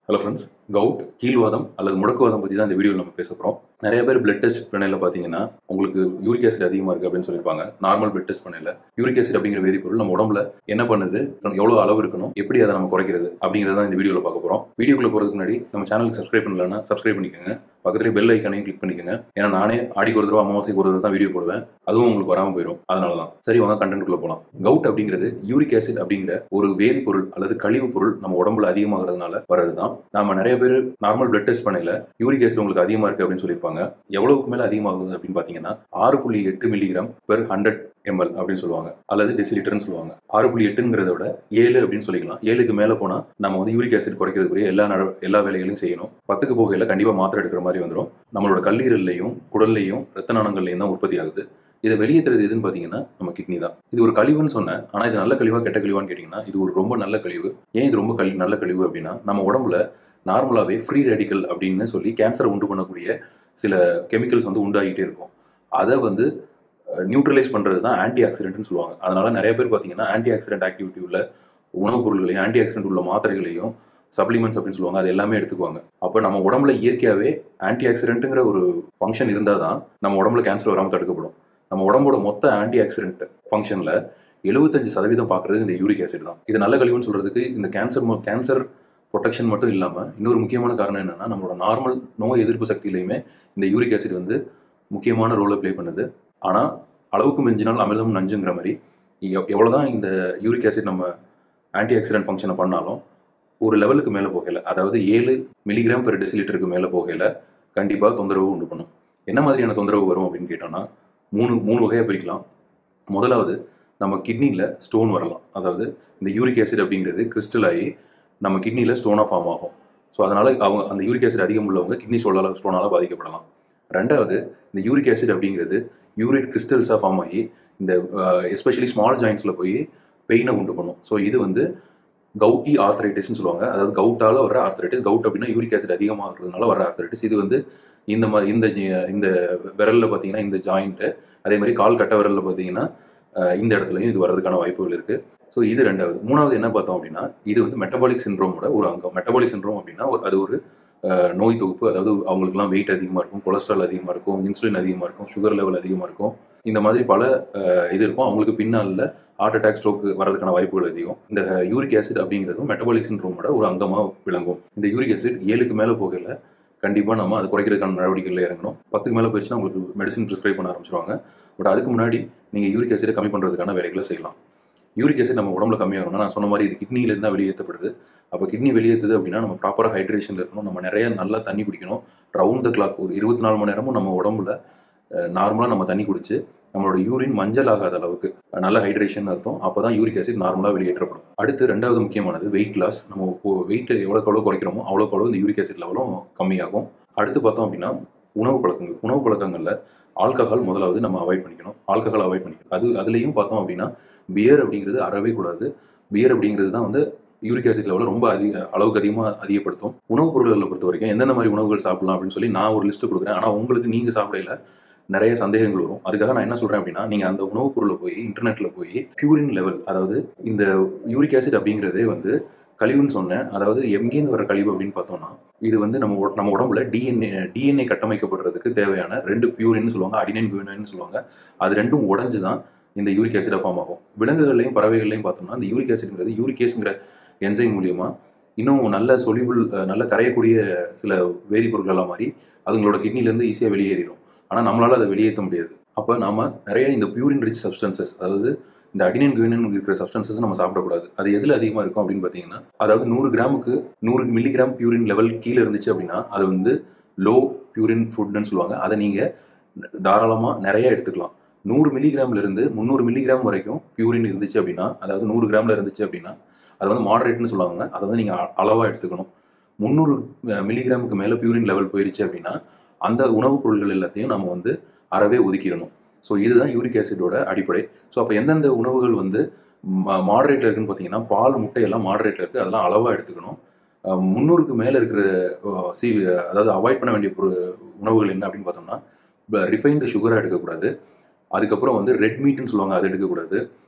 hello friends cout கீழ்வாதம் அல்லது முடக்குவாதம் பற்றி தான் இந்த வீடியோவில் நம்ம பேச போகிறோம் நிறைய பேர் பிளட் டெஸ்ட் பண்ணையில் பார்த்தீங்கன்னா உங்களுக்கு யூரிக் ஆசிட் அதிகமாக இருக்குது அப்படின்னு சொல்லியிருப்பாங்க நார்மல் பிளட் டெஸ்ட் பண்ணையில் யூரிக் ஆசிட் அப்படிங்கிற வேதிப்பொருள் நம்ம உடம்புல என்ன பண்ணுது எவ்வளோ அளவு இருக்கணும் எப்படி அதை நம்ம குறைக்கிறது அப்படிங்கிறத தான் இந்த வீடியோவில் பார்க்க போகிறோம் வீடியோக்குள்ள போகிறதுக்கு முன்னாடி நம்ம சேனலுக்கு சப்ஸ்கிரைப் பண்ணலன்னா சப்ஸ்கிரைப் பண்ணிக்கோங்க பக்கத்துலேயே பெல் ஐக்கானையும் கிளிக் பண்ணிக்கோங்க ஏன்னா நானே ஆடிக்கு ஒரு தடவை அமாவாசைக்கு ஒரு தடவை தான் வீடியோ போடுவேன் அதுவும் உங்களுக்கு வராமல் போயிடும் அதனால தான் சரி வாங்க கண்டென்ட்குள்ளே போகலாம் கவுட் அப்படிங்கிறது யூரிக் ஆசிட் அப்படிங்கிற ஒரு வேதிப்பொருள் அல்லது கழிவு பொருள் நம்ம உடம்புல அதிகமாகிறதுனால வர்றது தான் நாம நிறைய பேர் நார்மல் பிளட் டெஸ்ட் பண்ணையில யூரிக் ஆசிட் உங்களுக்கு அதிகமாக இருக்கு அப்படின்னு சொல்லியிருப்பாங்க எவ்வளவுக்கு மேல அதிகமாகுது அப்படின்னு பார்த்தீங்கன்னா ஆறு புள்ளி எட்டு மில்லிகிராம் பெர் ஹண்ட்ரட் எம்எல் அப்படின்னு சொல்லுவாங்க அல்லது டெசிலிட்டர்னு சொல்லுவாங்க ஆறு புள்ளி எட்டுங்கிறத விட ஏழு அப்படின்னு சொல்லிக்கலாம் ஏழுக்கு மேல போனா நம்ம வந்து யூரிக் ஆசிட் குறைக்கிறதுக்குரிய எல்லா நட எல்லா வேலைகளையும் செய்யணும் பத்துக்கு போகையில கண்டிப்பா மாத்திரை எடுக்கிற மாதிரி வந்துடும் நம்மளோட கல்லீரல்லையும் குடல்லையும் ரத்த நாணங்கள்லையும் தான் உற்பத்தி ஆகுது இதை வெளியேற்றுறது எதுன்னு பார்த்தீங்கன்னா நம்ம கிட்னி தான் இது ஒரு கழிவுன்னு சொன்னேன் ஆனால் இது நல்ல கழிவா கெட்ட கழிவான்னு கேட்டிங்கன்னா இது ஒரு ரொம்ப நல்ல கழிவு ஏன் இது ரொம்ப கழி நல்ல கழிவு அப்படின்னா நம்ம உடம்புல நார்மலாகவே ஃப்ரீ ரேடிக்கல் அப்படின்னு சொல்லி கேன்சரை உண்டு பண்ணக்கூடிய சில கெமிக்கல்ஸ் வந்து உண்டாகிட்டே இருக்கும் அதை வந்து நியூட்ரலைஸ் பண்ணுறது தான் ஆன்டி ஆக்சிடென்ட்னு சொல்லுவாங்க அதனால நிறைய பேர் பார்த்தீங்கன்னா ஆன்டி ஆக்சிடென்ட் ஆக்டிவிட்டி உள்ள உணவுப் பொருள்களையும் ஆன்டி ஆக்சிடென்ட் உள்ள மாத்திரைகளையும் சப்ளிமெண்ட்ஸ் அப்படின்னு சொல்லுவாங்க அது எல்லாமே எடுத்துக்குவாங்க அப்போ நம்ம உடம்புல இயற்கையாகவே ஆன்டி ஆக்சிடென்ட்டுங்கிற ஒரு ஃபங்க்ஷன் இருந்தால் தான் நம்ம உடம்புல கேன்சர் வராமல் தடுக்கப்படும் நம்ம உடம்போட மொத்த ஆன்டி ஆக்சிடென்ட் ஃபங்க்ஷனில் எழுபத்தஞ்சு சதவீதம் பார்க்குறது இந்த யூரிக் ஆசிட் தான் இது நல்ல கழிவுன்னு சொல்கிறதுக்கு இந்த கேன்சர் கேன்சர் ப்ரொடெக்ஷன் மட்டும் இல்லாமல் இன்னொரு முக்கியமான காரணம் என்னென்னா நம்மளோட நார்மல் நோய் எதிர்ப்பு சக்தியிலையுமே இந்த யூரிக் ஆசிட் வந்து முக்கியமான ரோலை ப்ளே பண்ணுது ஆனால் அளவுக்கு மிஞ்சினால் அமிர்தம் நஞ்சுங்கிற மாதிரி எவ்வளோ தான் இந்த யூரிக் ஆசிட் நம்ம ஆன்டி ஆக்சிடென்ட் ஃபங்க்ஷனை பண்ணாலும் ஒரு லெவலுக்கு மேலே போகல அதாவது ஏழு மில்லிகிராம் பெர் டெசிலிட்டருக்கு மேலே போகல கண்டிப்பாக தொந்தரவு உண்டு பண்ணும் என்ன மாதிரியான தொந்தரவு வரும் அப்படின்னு கேட்டோம்னா மூணு மூணு வகையாக பிரிக்கலாம் முதலாவது நம்ம கிட்னியில் ஸ்டோன் வரலாம் அதாவது இந்த யூரிக் ஆசிட் அப்படிங்கிறது கிறிஸ்டல் ஆகி நம்ம கிட்னியில் ஸ்டோனாக ஃபார்ம் ஆகும் ஸோ அதனால் அவங்க அந்த யூரிக் ஆசிட் அதிகம் உள்ளவங்க கிட்னி ஸ்டோனால ஸ்டோனால் பாதிக்கப்படலாம் ரெண்டாவது இந்த யூரிக் ஆசிட் அப்படிங்கிறது யூரிக் கிறிஸ்டல்ஸாக ஃபார்ம் ஆகி இந்த எஸ்பெஷலி ஸ்மால் ஜாயின்ஸில் போய் பெயினை உண்டு பண்ணும் ஸோ இது வந்து கவுட்டி ஆர்த்தரைட்டிஸ்னு சொல்லுவாங்க அதாவது கவுட்டால் வர ஆர்த்தரைட்டிஸ் கவுட் அப்படின்னா யூரிக் ஆசிட் அதிகமாகிறதுனால வர ஆர்த்தரைட்டிஸ் இது வந்து இந்த மாதிரி இந்த இந்த விரலில் பார்த்தீங்கன்னா இந்த ஜாயிண்ட்டு அதே மாதிரி கால் கட்ட விரலில் பார்த்தீங்கன்னா இந்த இடத்துலையும் இது வர்றதுக்கான வாய்ப்புகள் இருக்குது ஸோ இது ரெண்டாவது மூணாவது என்ன பார்த்தோம் அப்படின்னா இது வந்து மெட்டபாலிக் சின்ரோமோட ஒரு அங்கம் மெட்டபாலிக் சின்ரோம் அப்படின்னா அது ஒரு நோய் தொகுப்பு அதாவது அவங்களுக்குலாம் வெயிட் அதிகமாக இருக்கும் கொலஸ்ட்ரால் அதிகமாக இருக்கும் இன்சுலின் அதிகமாக இருக்கும் சுகர் லெவல் அதிகமாக இருக்கும் இந்த மாதிரி பல இது இருக்கும் அவங்களுக்கு பின்னால ஹார்ட் அட்டாக் ஸ்ட்ரோக் வரதுக்கான வாய்ப்புகள் அதிகம் இந்த யூரிக் ஆசிட் அப்படிங்கிறதும் மெட்டபாலிக் சின்ரோமோட ஒரு அங்கமாக விளங்கும் இந்த யூரிக் ஆசிட் ஏழுக்கு மேலே போகல கண்டிப்பாக நம்ம அது குறைக்கிறதுக்கான நடவடிக்கைகளில் இறங்கணும் பத்துக்கு மேலே போயிடுச்சுன்னா உங்களுக்கு மெடிசன் ப்ரிஸ்கிரைப் பண்ண ஆரம்பிச்சிருவாங்க பட் அதுக்கு முன்னாடி நீங்கள் யூரிக் ஆசிடை கம்மி பண்ணுறதுக்கான வேலைகளை செய்யலாம் யூரிக் ஆசிட் நம்ம உடம்புல கம்மியாகணும்னா நான் சொன்ன மாதிரி இது கிட்னிலேருந்து தான் வெளியேற்றப்படுது அப்போ கிட்னி வெளியேற்றுது அப்படின்னா நம்ம ப்ராப்பராக ஹைட்ரேஷனில் இருக்கணும் நம்ம நிறைய நல்லா தண்ணி குடிக்கணும் ரவுண்ட் த கிளாக் ஒரு இருபத்தி நாலு மணி நேரமும் நம்ம உடம்புல நார்மலாக நம்ம தண்ணி குடிச்சு நம்மளோட யூரின் மஞ்சள் ஆகாத அளவுக்கு நல்ல ஹைட்ரேஷன் அர்த்தம் அப்போ தான் யூரிக் ஆசிட் நார்மலாக வெளியேற்றப்படும் அடுத்து ரெண்டாவது முக்கியமானது வெயிட் லாஸ் நம்ம வெயிட் எவ்வளோக்கு எவ்வளோ குறைக்கிறோமோ அவ்வளோக்கு அவ்வளோ இந்த யூரிக் ஆசிட் லெவலும் கம்மியாகும் அடுத்து பார்த்தோம் அப்படின்னா உணவு பழக்கங்கள் உணவு பழக்கங்களில் ஆல்கஹால் முதலாவது நம்ம அவாய்ட் பண்ணிக்கணும் ஆல்கஹால் அவாய்ட் பண்ணிக்கணும் அது அதுலேயும் பார்த்தோம் அப்படின்னா பியர் அப்படிங்கிறது அறவே கூடாது பியர் அப்படிங்கிறது தான் வந்து யூரிக் ஆசிட் லெவலில் ரொம்ப அதிக அளவுக்கு அதிகமாக அதிகப்படுத்தும் உணவுப் பொருட்களை பொறுத்த வரைக்கும் எந்தெந்த மாதிரி உணவுகள் சாப்பிடலாம் அப்படின்னு சொல்லி நான் ஒரு லிஸ்ட்டு கொடுக்குறேன் ஆனால் உங்களுக்கு நீங்கள் சாப்பிடல நிறைய சந்தேகங்கள் வரும் அதுக்காக நான் என்ன சொல்கிறேன் அப்படின்னா நீங்கள் அந்த உணவுப் பொருளை போய் இன்டர்நெட்டில் போய் பியூரின் லெவல் அதாவது இந்த யூரிக் ஆசிட் அப்படிங்கிறதே வந்து கழிவுன்னு சொன்னேன் அதாவது எங்கேருந்து வர கழிவு அப்படின்னு பார்த்தோம்னா இது வந்து நம்ம நம்ம உடம்புல டிஎன்ஏ டிஎன்ஏ கட்டமைக்கப்படுறதுக்கு தேவையான ரெண்டு பியூரின்னு சொல்லுவாங்க அடினைன் பியூரின்னு சொல்லுவாங்க அது ரெண்டும் உடஞ்சு தான் இந்த யூரிக் ஆசிடை ஃபார்ம் ஆகும் விலங்குகள்லையும் பறவைகள்லையும் பார்த்தோம்னா இந்த யூரிக் ஆசிட்ங்கிறது யூரிகேஸுங்கிற என்சைம் மூலியமா இன்னும் நல்ல சொலிபிள் நல்ல கரையக்கூடிய சில வேதிப்பொருட்களாக மாதிரி அதுங்களோட கிட்னிலேருந்து ஈஸியாக வெளியேறிடும் ஆனால் நம்மளால் அதை வெளியேற்ற முடியாது அப்போ நாம நிறைய இந்த பியூரின் ரிச் சப்ஸ்டன்சஸ் அதாவது இந்த அடினியன் குவினன் இருக்கிற சப்ஸ்டன்சஸ் நம்ம சாப்பிடக்கூடாது அது எதில் அதிகமாக இருக்கும் அப்படின்னு பார்த்தீங்கன்னா அதாவது நூறு கிராமுக்கு நூறு மில்லிகிராம் பியூரின் லெவல் கீழே இருந்துச்சு அப்படின்னா அது வந்து லோ பியூரின் ஃபுட்னு சொல்லுவாங்க அதை நீங்கள் தாராளமாக நிறைய எடுத்துக்கலாம் நூறு மில்லிகிராம்ல இருந்து முந்நூறு மில்லிகிராம் வரைக்கும் பியூரின் இருந்துச்சு அப்படின்னா அதாவது நூறு கிராம்ல இருந்துச்சு அப்படின்னா அது வந்து மாடரேட்னு சொல்லுவாங்க அதை வந்து நீங்கள் அளவாக எடுத்துக்கணும் முந்நூறு மில்லிகிராமுக்கு மேலே பியூரின் லெவல் போயிருச்சு அப்படின்னா அந்த உணவுப் பொருட்கள் எல்லாத்தையும் நம்ம வந்து அறவே ஒதுக்கிடணும் ஸோ இதுதான் யூரிக் ஆசிடோட அடிப்படை ஸோ அப்போ எந்தெந்த உணவுகள் வந்து மாடரேட்டில் இருக்குன்னு பார்த்தீங்கன்னா பால் முட்டையெல்லாம் மாடரேட்டில் இருக்குது அதெல்லாம் அளவாக எடுத்துக்கணும் முந்நூறுக்கு மேலே இருக்கிற சி அதாவது அவாய்ட் பண்ண வேண்டிய உணவுகள் என்ன அப்படின்னு பார்த்தோம்னா ரிஃபைன்டு சுகராக எடுக்கக்கூடாது அதுக்கப்புறம் வந்து ரெட் மீட்னு சொல்லுவாங்க அதை எடுக்கக்கூடாது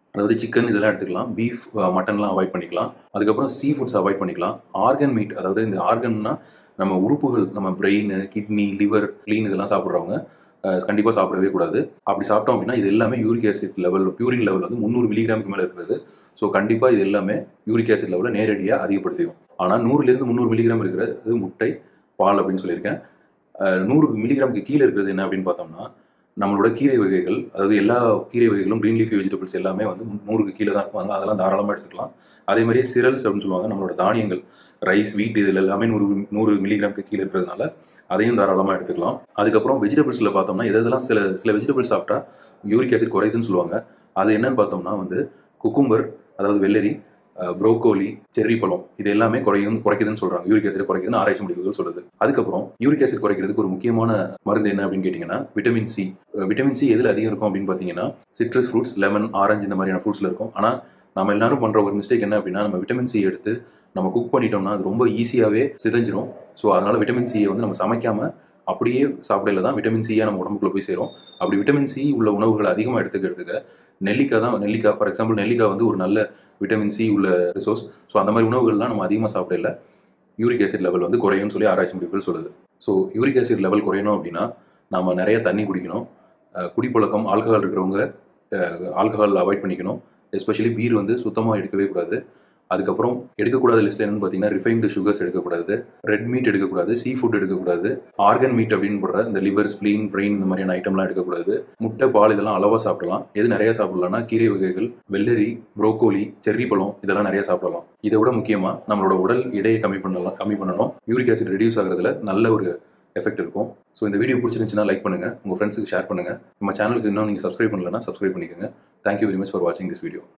அதாவது சிக்கன் இதெல்லாம் எடுத்துக்கலாம் பீஃப் மட்டன்லாம் அவாய்ட் பண்ணிக்கலாம் அதுக்கப்புறம் சீ ஃபுட்ஸ் அவாய்ட் பண்ணிக்கலாம் ஆர்கன் மீட் அதாவது இந்த ஆர்கன்னா நம்ம உறுப்புகள் நம்ம பிரெயின் கிட்னி லிவர் க்ளீன் இதெல்லாம் சாப்பிட்றவங்க கண்டிப்பாக சாப்பிடவே கூடாது அப்படி சாப்பிட்டோம் அப்படின்னா இது எல்லாமே uric acid level purine level வந்து முந்நூறு மில்லிகிராமுக்கு மேலே இருக்கிறது ஸோ கண்டிப்பாக இது எல்லாமே யூரிக் ஆசிட் லெவலை நேரடியாக அதிகப்படுத்திடும் ஆனால் நூறுலேருந்து முந்நூறு மில்லிகிராம் இருக்கிறது முட்டை பால் அப்படின்னு சொல்லியிருக்கேன் அஹ் நூறு மில்லிகிராமுக்கு கீழே இருக்கிறது என்ன அப்படின்னு பார்த்தோம்னா நம்மளோட கீரை வகைகள் அதாவது எல்லா கீரை வகைகளும் க்ரீன் லீஃபி வெஜிடபிள்ஸ் எல்லாமே வந்து நூறுக்கு கீழே தான் இருப்பாங்க அதெல்லாம் தாராளமாக எடுத்துக்கலாம் அதே மாதிரியே சிரல்ஸ் அப்படின்னு சொல்லுவாங்க நம்மளோட தானியங்கள் ரைஸ் வீட் இதில் எல்லாமே நூறு நூறு மில்லிகிராமுக்கு கீழே இருக்கிறதுனால அதையும் தாராளமாக எடுத்துக்கலாம் அதுக்கப்புறம் வெஜிடபிள்ஸில் பார்த்தோம்னா எது எதெல்லாம் சில சில வெஜிடபிள்ஸ் சாப்பிட்டா யூரிக் ஆசிட் குறையுதுன்னு சொல்லுவாங்க அது என்னன்னு பார்த்தோம்னா வந்து குக்கும்பர் அதாவது வெள்ளரி ப்ரோக்கோலி செர்ரி பழம் இது எல்லாமே குறையும் குறைக்குதுன்னு சொல்றாங்க யூரிக் ஆசிட் குறைக்குதுன்னு ஆராய்ச்சி முடிவுகள் சொல்லுது அதுக்கப்புறம் யூரிக் ஆசிட் குறைக்கிறதுக்கு ஒரு முக்கியமான மருந்து என்ன அப்படின்னு கேட்டிங்கன்னா விட்டமின் சி விட்டமின் சி எதில் அதிகம் இருக்கும் அப்படின்னு பார்த்தீங்கன்னா சிட்ரஸ் ஃப்ரூட்ஸ் லெமன் ஆரஞ்சு இந்த மாதிரியான ஃப்ரூட்ஸில் இருக்கும் ஆனால் நம்ம எல்லாரும் பண்ணுற ஒரு மிஸ்டேக் என்ன அப்படின்னா நம்ம விட்டமின் சி எடுத்து நம்ம குக் பண்ணிட்டோம்னா அது ரொம்ப ஈஸியாகவே சிதைஞ்சிரும் ஸோ அதனால விட்டமின் சியை வந்து நம்ம சமைக்காம அப்படியே சாப்பிடல தான் விட்டமின் சியாக நம்ம உடம்புக்குள்ள போய் சேரும் அப்படி விட்டமின் சி உள்ள உணவுகளை அதிகமாக எடுத்துக்க எடுத்துக்க நெல்லிக்காய் தான் நெல்லிக்காய் ஃபார் எக்ஸாம்பிள் நெல்லிக்காய் வந்து ஒரு நல்ல விட்டமின் சி உள்ள ரிசோர்ஸ் ஸோ அந்த மாதிரி உணவுகள்லாம் நம்ம அதிகமாக சாப்பிடல யூரிக் ஆசிட் லெவல் வந்து குறையும்னு சொல்லி ஆராய்ச்சி முடிவுகள் சொல்லுது ஸோ யூரிக் ஆசிட் லெவல் குறையணும் அப்படின்னா நம்ம நிறைய தண்ணி குடிக்கணும் அஹ் குடிப்பழக்கம் ஆல்கஹால் இருக்கிறவங்க ஆல்கஹால் அவாய்ட் பண்ணிக்கணும் எஸ்பெஷலி பீர் வந்து சுத்தமாக எடுக்கவே கூடாது அதுக்கப்புறம் எடுக்கக்கூடாத லிஸ்ட்ல என்னன்னு பார்த்தீங்கன்னா ரிஃபைன்டு சுகர்ஸ் எடுக்கக்கூடாது ரெட் மீட் எடுக்கக்கூடாது சீ ஃபுட் எடுக்கக்கூடாது ஆர்கன் மீட் அப்படின்னு போடுற இந்த லிவர் ஸ்ப்ளீன் பிரெயின் இந்த மாதிரியான ஐட்டம்லாம் எடுக்கக்கூடாது முட்டை பால் இதெல்லாம் அளவாக சாப்பிடலாம் எது நிறைய சாப்பிடலாம்னா கீரை வகைகள் வெள்ளரி ப்ரோக்கோலி செர்ரி பழம் இதெல்லாம் நிறைய சாப்பிடலாம் இதை விட முக்கியமாக நம்மளோட உடல் எடையை கம்மி பண்ணலாம் கம்மி பண்ணணும் யூரிக் ஆசிட் ரெடியூஸ் ஆகிறதுல நல்ல ஒரு எஃபெக்ட் இருக்கும் ஸோ இந்த வீடியோ பிடிச்சிருந்துச்சுன்னா லைக் பண்ணுங்க உங்க ஃப்ரெண்ட்ஸுக்கு ஷேர் பண்ணுங்க நம்ம சேனலுக்கு இன்னும் நீங்கள் சப்ஸ்கிரைப் பண்ணலன்னா சப்ஸ்கிரைப் பண்ணிக்கோங்க தேங்க்யூ வெரி மச் ஃபார் வாட்சிங் திஸ் வீடியோ